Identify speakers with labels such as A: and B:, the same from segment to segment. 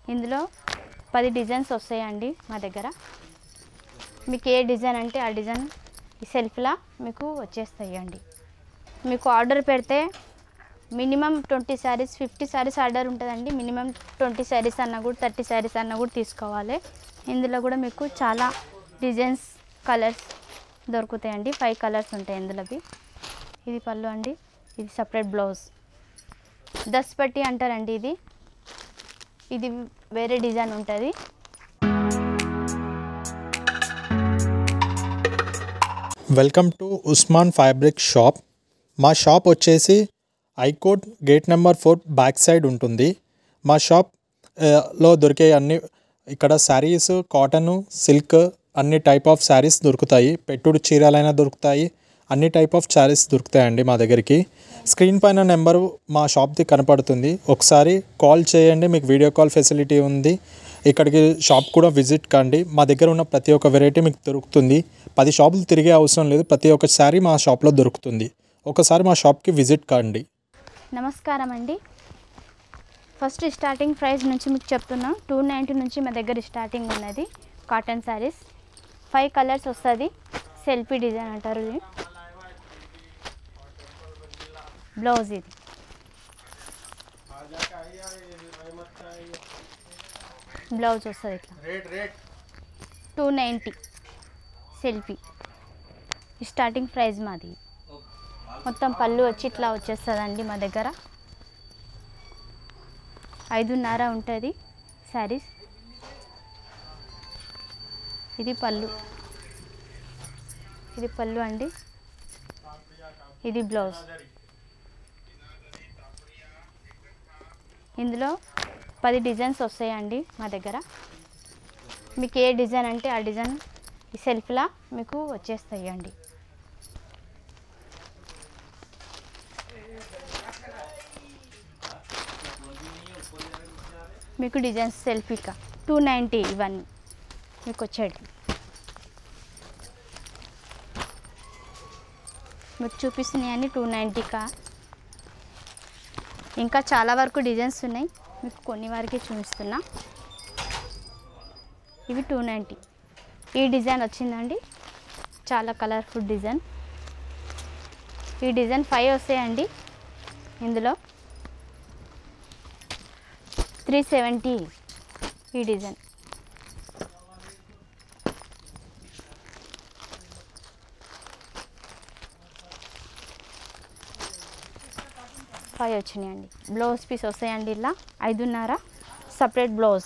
A: ఇందులో పది డిజైన్స్ వస్తాయండి మా దగ్గర మీకు ఏ డిజైన్ అంటే ఆ డిజైన్ ఈ సెల్ఫ్లా మీకు వచ్చేస్తాయండి మీకు ఆర్డర్ పెడితే minimum twenty saris fifty saris order ఉంటుందండి మినిమం ట్వంటీ శారీస్ అన్నా కూడా థర్టీ శారీస్ అన్నా కూడా తీసుకోవాలి ఇందులో కూడా మీకు చాలా డిజైన్స్ కలర్స్ దొరుకుతాయండి ఫైవ్ కలర్స్ ఉంటాయి ఇందులోవి ఇది పళ్ళు అండి ఇది సపరేట్ బ్లౌజ్ దస్పట్టి అంటారండి ఇది ఇది వేరే డిజైన్ ఉంటుంది
B: welcome to Usman fabric shop మా షాప్ వచ్చేసి ఐకోట్ gate number four back side ఉంటుంది మా షాప్ ఆ, లో దొరికే అన్ని ఇక్కడ శారీస్ కాటన్ సిల్క్ అన్ని టైప్ ఆఫ్ శారీస్ దొరుకుతాయి పెట్టుడు చీరలైనా దొరుకుతాయి అన్ని టైప్ ఆఫ్ శారీస్ దొరుకుతాయండి మా దగ్గరికి స్క్రీన్ పైన నెంబరు మా షాప్ది కనపడుతుంది ఒకసారి కాల్ చేయండి మీకు వీడియో కాల్ ఫెసిలిటీ ఉంది ఇక్కడికి షాప్ కూడా విజిట్ కండి మా దగ్గర ఉన్న ప్రతి ఒక్క వెరైటీ మీకు దొరుకుతుంది పది షాపులు తిరిగే అవసరం లేదు ప్రతి ఒక్క శారీ మా షాప్లో దొరుకుతుంది ఒకసారి మా షాప్కి విజిట్ కండి
A: నమస్కారం అండి ఫస్ట్ స్టార్టింగ్ ప్రైస్ నుంచి మీకు చెప్తున్నాం టూ నైంటీ నుంచి మా దగ్గర స్టార్టింగ్ ఉన్నది కాటన్ శారీస్ ఫైవ్ కలర్స్ వస్తుంది సెల్ఫీ డిజైన్ అంటారు ఇది బ్లౌజ్ ఇది బ్లౌజ్ వస్తుంది ఇట్లా two ninety selfie starting price మాది మొత్తం పళ్ళు వచ్చి ఇట్లా వచ్చేస్తుందండి మా దగ్గర ఐదున్నర ఉంటుంది శారీస్ ఇది పళ్ళు ఇది పళ్ళు అండి ఇది బ్లౌజ్ ఇందులో పది డిజైన్స్ వస్తాయండి మా దగ్గర మీకు ఏ డిజైన్ అంటే ఆ డిజైన్ ఈ సెల్ఫ్లా మీకు వచ్చేస్తాయండి మీకు డిజైన్స్ సెల్ఫీకా టూ నైంటీ ఇవన్నీ మీకు వచ్చేటి మీకు చూపిస్తున్నాయి అన్ని టూ నైంటీకా ఇంకా చాలా వరకు డిజైన్స్ ఉన్నాయి మీకు కొన్ని వరకే చూపిస్తున్నా ఇవి టూ నైంటీ ఈ డిజైన్ వచ్చిందండి చాలా కలర్ఫుల్ డిజైన్ ఈ డిజైన్ ఫైవ్ వస్తాయండి ఇందులో త్రీ సెవెంటీ ఈ డిజైన్ ఫైవ్ వచ్చినాయండి బ్లౌజ్ పీస్ వస్తాయండి ఇలా ఐదున్నర సపరేట్ బ్లౌజ్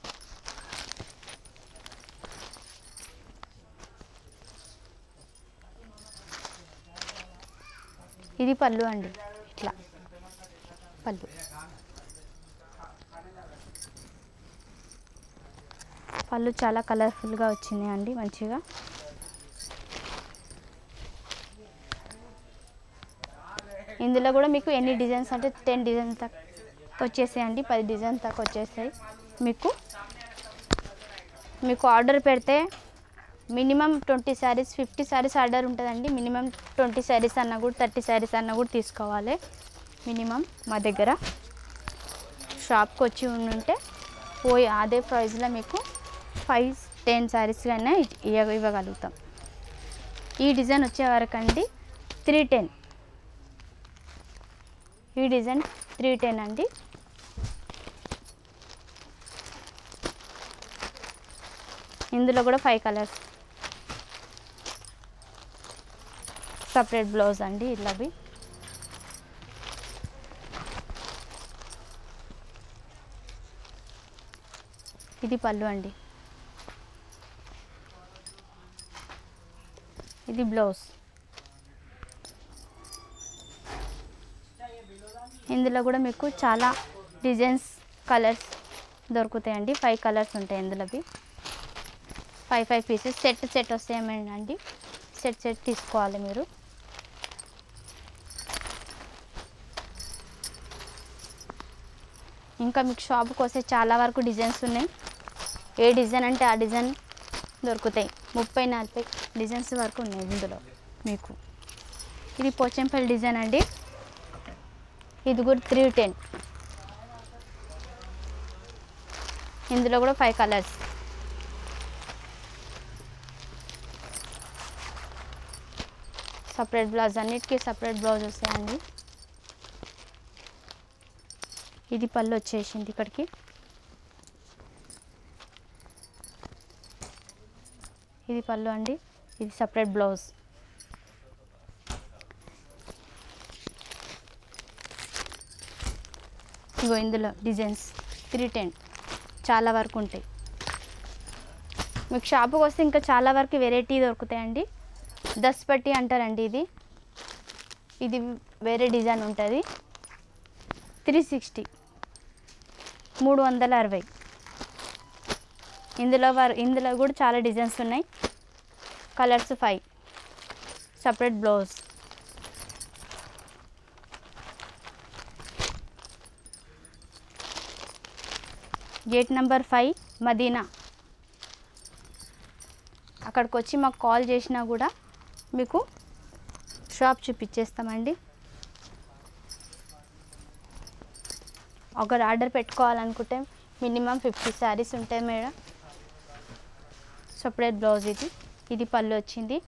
A: ఇది పళ్ళు అండి ఇట్లా పళ్ళు పళ్ళు చాలా కలర్ఫుల్గా వచ్చినాయి అండి మంచిగా ఇందులో కూడా మీకు ఎన్ని డిజైన్స్ అంటే టెన్ డిజైన్స్ దాకా వచ్చేసాయండి పది డిజైన్స్ దాకా వచ్చేస్తాయి మీకు మీకు ఆర్డర్ పెడితే minimum twenty saris fifty saris order ఉంటుందండి మినిమం ట్వంటీ శారీస్ అన్నా కూడా థర్టీ శారీస్ అన్నా కూడా తీసుకోవాలి మినిమం మా దగ్గర షాప్కి వచ్చి ఉంటే పోయి అదే ప్రైస్లో మీకు ఫైవ్ టెన్ శారీస్ కన్నా ఇవ్వ ఇవ్వగలుగుతాం ఈ డిజైన్ వచ్చే వరకు అండి త్రీ టెన్ ఈ డిజైన్ త్రీ టెన్ అండి ఇందులో కూడా ఫైవ్ కలర్స్ సపరేట్ బ్లౌజ్ అండి ఇలావి ఇది పళ్ళు అండి ఇది బ్లౌజ్ ఇందులో కూడా మీకు చాలా డిజైన్స్ కలర్స్ దొరుకుతాయండి ఫైవ్ కలర్స్ ఉంటాయి ఇందులోవి five five pieces set set వస్తాయేమేనండి సెట్ సెట్ తీసుకోవాలి మీరు ఇంకా మీకు షాప్కి వస్తే చాలా వరకు డిజైన్స్ ఉన్నాయి ఏ డిజైన్ అంటే ఆ డిజైన్ దొరుకుతాయి ముప్పై నలభై డిజైన్స్ వరకు ఉన్నాయి ఇందులో మీకు ఇది పోచంపల్లి డిజైన్ అండి ఇది కూడా త్రీ టెన్ ఇందులో కూడా ఫైవ్ కలర్స్ సపరేట్ బ్లౌజ్ అన్నిటికీ సపరేట్ బ్లౌజ్ వస్తాయండి ఇది పళ్ళు వచ్చేసింది ఇక్కడికి ఇది పళ్ళు అండి ఇది సపరేట్ బ్లౌజ్ ఇగో ఇందులో డిజైన్స్ త్రీ టెన్ చాలా వరకు ఉంటాయి మీకు షాపుకి వస్తే ఇంకా చాలా వరకు వెరైటీ దొరుకుతాయండి దస్పట్టి అంటారండి ఇది ఇది వేరే డిజైన్ ఉంటుంది త్రీ సిక్స్టీ మూడు వందల అరవై ఇందులో వర్ ఇందులో కూడా చాలా డిజైన్స్ ఉన్నాయి colours five separate blouse gate number five Madina అక్కడికి వచ్చి మాకు కాల్ చేసినా కూడా మీకు షాప్ చూపించేస్తామండి ఒకరు ఆర్డర్ పెట్టుకోవాలనుకుంటే మినిమం ఫిఫ్టీ శారీస్ ఉంటాయి మేడం సపరేట్ బ్లౌజ్ ఇది ఇది పళ్ళు వచ్చింది